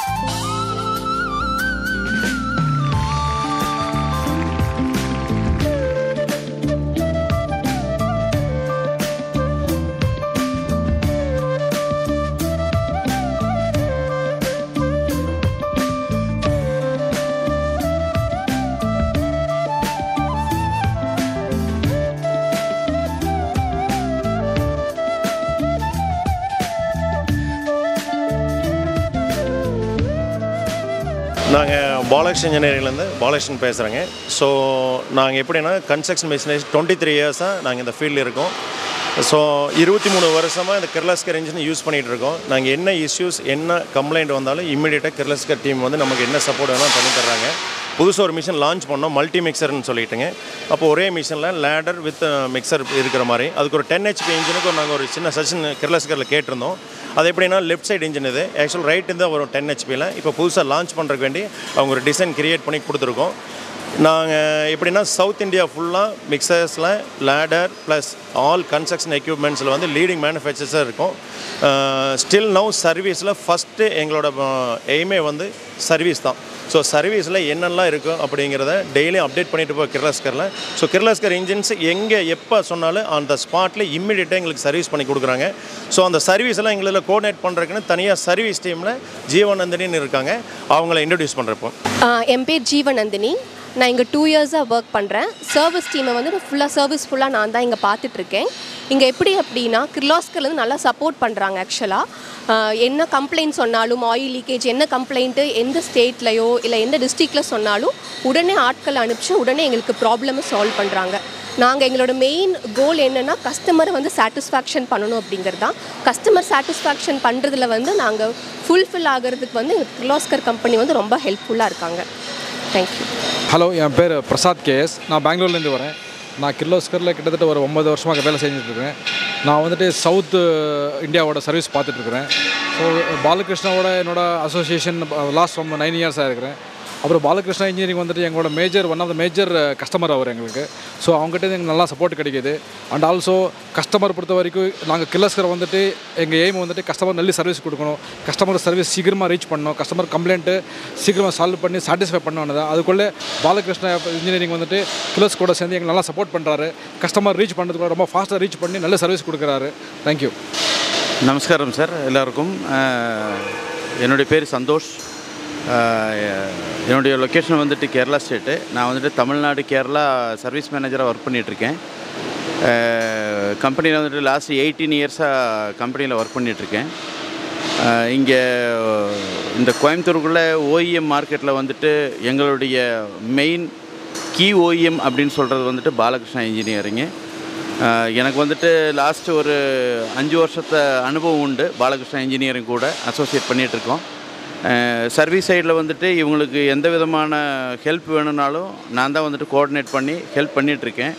நாங்கள் பாலக்ஸ் இன்ஜினியரிங்லேருந்து பாலகிருஷ்ணன் பேசுகிறேங்க ஸோ நாங்கள் எப்படின்னா கன்ஸ்ட்ரக்ஷன் பிஸ்னஸ் டுவெண்ட்டி த்ரீ இயர்ஸாக நாங்கள் இந்த ஃபீல்டில் இருக்கோம் ஸோ இருபத்தி மூணு வருஷமாக இந்த கிர்லஸ்கர் இன்ஜின் யூஸ் பண்ணிகிட்டு இருக்கோம் நாங்கள் என்ன இஷ்யூஸ் என்ன கம்ப்ளைண்ட் வந்தாலும் இம்மிடியேட்டாக கிர்லஸ்கர் டீம் வந்து நமக்கு என்ன சப்போர்ட் வேணால் பண்ணி தர்றாங்க புதுசாக ஒரு மிஷின் லான்ச் பண்ணோம் மல்டி மிக்சர்னு சொல்லிட்டுங்க அப்போ ஒரே மிஷினில் லேடர் வித் மிக்சர் இருக்கிற மாதிரி அதுக்கு ஒரு டென் ஹெச்பி இன்ஜினுக்கு நாங்கள் ஒரு சின்ன சஜஷன் கிர்லஸ்கரில் கேட்டிருந்தோம் அது எப்படின்னா லெஃப்ட் சைடு இன்ஜின் இது ஆக்சுவல் ரைட் இருந்தால் வரும் டென் ஹெச்பியில் இப்போ புதுசாக லான்ச் பண்ணுறதுக்கு வேண்டி அவங்க ஒரு டிசைன் கிரியேட் பண்ணி கொடுத்துருக்கோம் நாங்கள் எப்படின்னா சவுத் இந்தியா ஃபுல்லாக மிக்சர்ஸில் லேடர் ப்ளஸ் ஆல் கன்ஸ்ட்ரக்ஷன் எக்யூப்மெண்ட்ஸில் வந்து லீடிங் மேனுஃபேக்சர்ஸாக இருக்கும் ஸ்டில் நவ் சர்வீஸில் ஃபஸ்ட்டு எங்களோட எய்மே வந்து சர்வீஸ் தான் ஸோ சர்வீஸில் என்னெல்லாம் இருக்கும் அப்படிங்கிறத டெய்லியும் அப்டேட் பண்ணிட்டு போய் கிர்லஸ்கரில் ஸோ கிர்லஸ்கர் இன்ஜின்ஸ் எங்கே எப்போ சொன்னாலும் அந்த ஸ்பாட்டில் இம்மிடியேட்டாக எங்களுக்கு சர்வீஸ் பண்ணி கொடுக்குறாங்க ஸோ அந்த சர்வீஸ் எல்லாம் எங்களில் கோஆர்டினேட் பண்ணுறதுக்குன்னு தனியாக சர்வீஸ் டீமில் ஜீவநந்தினின்னு இருக்காங்க அவங்கள இன்ட்ரடியூஸ் பண்ணுறப்போ என் பேர் ஜீவநந்தினி நான் இங்கே டூ இயர்ஸாக ஒர்க் பண்ணுறேன் சர்வீஸ் டீமை வந்து ஃபுல்லாக சர்வீஸ் ஃபுல்லாக நான் தான் இங்கே பார்த்துட்ருக்கேன் இங்கே எப்படி அப்படின்னா கிர்லாஸ்கர்லேருந்து நல்லா சப்போர்ட் பண்ணுறாங்க ஆக்சுவலாக என்ன கம்ப்ளைண்ட் சொன்னாலும் ஆயில் லீக்கேஜ் என்ன கம்ப்ளைண்ட்டு எந்த ஸ்டேட்லையோ இல்லை எந்த டிஸ்ட்ரிக்டில் சொன்னாலும் உடனே ஆட்களை அனுப்பிச்சு உடனே எங்களுக்கு ப்ராப்ளமை சால்வ் பண்ணுறாங்க நாங்கள் எங்களோட மெயின் கோல் என்னென்னா கஸ்டமரை வந்து சாட்டிஸ்ஃபேக்ஷன் பண்ணணும் அப்படிங்கிறது தான் கஸ்டமர் சாட்டிஸ்ஃபேக்ஷன் பண்ணுறதுல வந்து நாங்கள் ஃபுல்ஃபில் ஆகிறதுக்கு வந்து எங்களுக்கு கிர்லாஸ்கர் கம்பெனி வந்து ரொம்ப ஹெல்ப்ஃபுல்லாக இருக்காங்க தேங்க்யூ ஹலோ என் பேர் பிரசாத் கேஎஸ் நான் பெங்களூர்லேருந்து வரேன் நான் கிர்லோஸ்கரில் கிட்டத்தட்ட ஒரு ஒம்பது வருஷமாக வேலை செஞ்சுட்ருக்கேன் நான் வந்துட்டு சவுத்து இந்தியாவோட சர்வீஸ் பார்த்துட்ருக்குறேன் ஸோ பாலகிருஷ்ணாவோட என்னோட அசோசியேஷன் லாஸ்ட் ரொம்ப நைன் இயர்ஸாக இருக்கிறேன் அப்புறம் பாலகிருஷ்ணா இன்ஜினியரிங் வந்துட்டு எங்களோட major one of the major customer அவர் எங்களுக்கு ஸோ அவங்ககிட்ட எங்களுக்கு நல்லா சப்போர்ட் கிடைக்கிது அண்ட் ஆல்சோ கஸ்டமர் பொறுத்த வரைக்கும் நாங்கள் கிர்லஸ்கர் வந்துட்டு எங்கள் எய்ம் வந்துட்டு கஸ்டமர் நல்ல சர்வீஸ் கொடுக்கணும் கஸ்டமர் சர்வீஸ் சீக்கிரமாக ரீச் பண்ணணும் கஸ்டமர் கம்ப்ளைண்ட்டு சீக்கிரமாக சால்வ் பண்ணி சாட்டிஸ்ஃபை பண்ணணும் அதுக்குள்ளே பாலகிருஷ்ணா இன்ஜினியரிங் வந்துட்டு கிலோஸ் கூட சேர்ந்து எங்களுக்கு நல்லா சப்போர்ட் பண்ணுறாரு கஸ்டமர் ரீச் பண்ணுறதுக்கு ரொம்ப ஃபாஸ்ட்டாக ரீச் பண்ணி நல்ல சர்வீஸ் கொடுக்குறாரு தேங்க்யூ நமஸ்காரம் சார் எல்லாருக்கும் அஹ், என்னுடைய பேர் சந்தோஷ் அஹ், என்னுடைய லொக்கேஷன் வந்துட்டு கேரளா ஸ்டேட்டு நான் வந்துட்டு தமிழ்நாடு கேரளா சர்வீஸ் மேனேஜராக ஒர்க் பண்ணிகிட்ருக்கேன் கம்பெனியில் வந்துட்டு லாஸ்ட் எயிட்டீன் இயர்ஸாக கம்பெனியில் ஒர்க் பண்ணிகிட்ருக்கேன் இங்கே இந்த கோயம்புத்தூருக்குள்ளே ஓஇஎம் மார்க்கெட்டில் வந்துட்டு எங்களுடைய மெயின் கீ ஓஇஎம் அப்படின்னு சொல்கிறது வந்துட்டு பாலகிருஷ்ணா இன்ஜினியரிங்கு ஆஹ் எனக்கு வந்துட்டு லாஸ்ட் ஒரு அஞ்சு வருஷத்தை அனுபவம் உண்டு பாலகிருஷ்ணா இன்ஜினியரிங் கூட அசோசியேட் பண்ணிகிட்ருக்கோம் சர்வீஸ் சைடில் வந்துட்டு இவங்களுக்கு எந்த விதமான ஹெல்ப் வேணும்னாலும் நான் தான் வந்துட்டு கோஆர்டினேட் பண்ணி ஹெல்ப் பண்ணிகிட்ருக்கேன்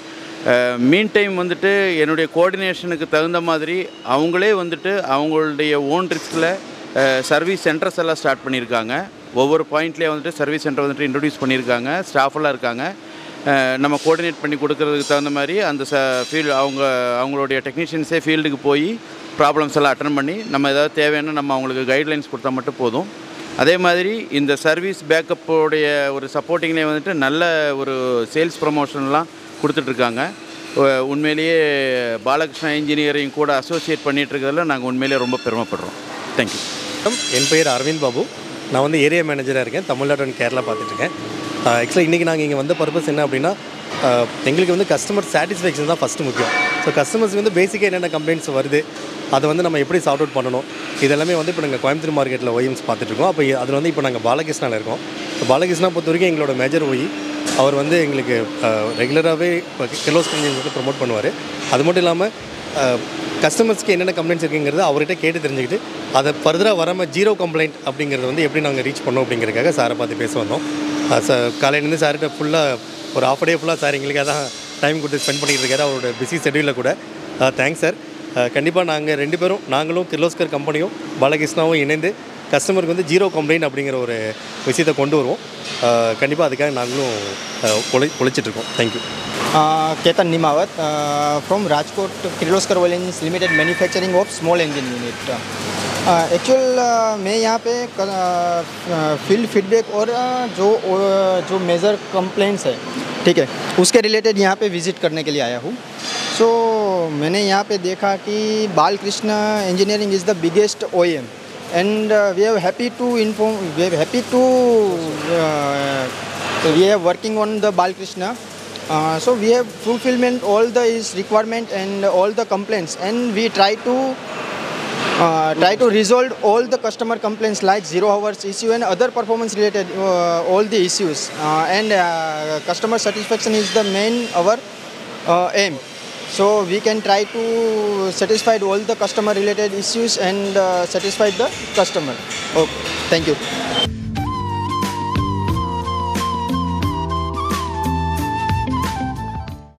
மீன் டைம் வந்துட்டு என்னுடைய கோஆர்டினேஷனுக்கு தகுந்த மாதிரி அவங்களே வந்துட்டு அவங்களுடைய ஓன் ரிஸ்கில் சர்வீஸ் சென்டர்ஸ் எல்லாம் ஸ்டார்ட் பண்ணியிருக்காங்க ஒவ்வொரு பாயிண்ட்லேயே வந்துட்டு சர்வீஸ் சென்டர் வந்துட்டு இன்ட்ரடியூஸ் பண்ணியிருக்காங்க ஸ்டாஃப் எல்லாம் இருக்காங்க அஹ் நம்ம கோஆர்டினேட் பண்ணி கொடுக்கறதுக்கு தகுந்த மாதிரி அந்த ச ஃபீல்டு அவங்க அவங்களுடைய டெக்னீஷியன்ஸே ஃபீல்டுக்கு போய் ப்ராப்ளம்ஸ் எல்லாம் அட்டன் பண்ணி நம்ம ஏதாவது தேவையான நம்ம அவங்களுக்கு கைட்லைன்ஸ் கொடுத்தா மட்டும் போதும் அதே மாதிரி இந்த சர்வீஸ் பேக்கப்புடைய ஒரு சப்போர்ட்டிங்லேயே வந்துட்டு நல்ல ஒரு சேல்ஸ் ப்ரமோஷன்லாம் கொடுத்துட்ருக்காங்க உண்மையிலேயே பாலகிருஷ்ணா இன்ஜினியரிங் கூட அசோசியேட் பண்ணிட்டு இருக்கிறதுல நாங்கள் உண்மையிலேயே ரொம்ப பெருமைப்படுறோம் தேங்க்யூ வணக்கம் என் பெயர் அரவிந்த் பாபு நான் வந்து ஏரியா மேனேஜராக இருக்கேன் தமிழ்நாடு அண்ட் கேரளா பார்த்துட்ருக்கேன் ஆக்சுவலாக இன்றைக்கி நாங்கள் இங்கே வந்த பர்பஸ் என்ன அப்படின்னா ஆஹ் எங்களுக்கு வந்து கஸ்டமர் சாட்டிஸ்ஃபேக்ஷன் தான் ஃபஸ்ட்டு முக்கியம் ஸோ கஸ்டமர்ஸ்க்கு வந்து பேசிக்காக என்னென்ன கம்ப்ளைண்ட்ஸ் வருது அதை வந்து நம்ம எப்படி சார்ட் அவுட் பண்ணணும் இதெல்லாமே வந்து இப்போ நாங்கள் கோயம்புத்தூர் மார்க்கெட்டில் ஒய்எம்ஸ் பார்த்துட்ருக்கோம் அப்போ அதில் வந்து இப்போ நாங்கள் பாலகிருஷ்ணாவில் இருக்கோம் இப்போ பாலகிருஷ்ணா பொறுத்த வரைக்கும் எங்களோட மேஜர் ஒய் அவர் வந்து எங்களுக்கு ரெகுலராகவே கிலோஸ் வந்து ப்ரொமோட் பண்ணுவார் அது மட்டும் இல்லாமல் கஸ்டமர்ஸ்க்கு என்னென்ன கம்ப்ளைண்ட்ஸ் இருக்குங்கிறது அவர்கிட்ட கேட்டு தெரிஞ்சுக்கிட்டு அதை ஃபர்தராக வராமல் ஜீரோ கம்ப்ளைண்ட் அப்படிங்கிறது வந்து எப்படி நாங்கள் ரீச் பண்ணோம் அப்படிங்கிறதுக்காக சாரை பார்த்து பேச வந்தோம் சார் காலையிலேருந்து சார்கிட்ட ஃபுல்லாக ஒரு ஆஃப் டே ஃபுல்லாக சார் எங்களுக்கு அதான் டைம் கொடுத்து ஸ்பெண்ட் பண்ணிட்டு இருக்காரு அவரோட பிஸி ஷெடியூலில் கூட தேங்க்ஸ் சார் கண்டிப்பாக நாங்கள் ரெண்டு பேரும் நாங்களும் கிர்லோஸ்கர் கம்பெனியும் பாலகிருஷ்ணாவும் இணைந்து கஸ்டமருக்கு வந்து ஜீரோ கம்ப்ளைண்ட் அப்படிங்கிற ஒரு விஷயத்தை கொண்டு வருவோம் கண்டிப்பாக அதுக்காக நாங்களும் அஹ், உழை உழைச்சிட்ருக்கோம் thank you Uh, Ketan Nimawat uh, from Rajkot Kirloskar Oil Engines Limited manufacturing of small engine unit. Actual मैं यहाँ पे फील्ड फीडबैक और अ, जो अ, जो मेजर कंप्लेंट्स है ठीक है उसके रिलेटेड यहाँ पे विज़िट करने के लिए आया हूँ सो मैंने यहाँ पे देखा कि Balakrishna engineering is the biggest O M and we have happy to inform we have happy to we have working on the Balakrishna Uh, so we have fulfillment all the is requirement and all the complaints and we try to uh, try to resolve all the customer complaints like zero hours issue and other performance related uh, all the issues uh, and uh, customer satisfaction is the main our uh, aim so we can try to satisfy all the customer related issues and uh, satisfy the customer okay thank you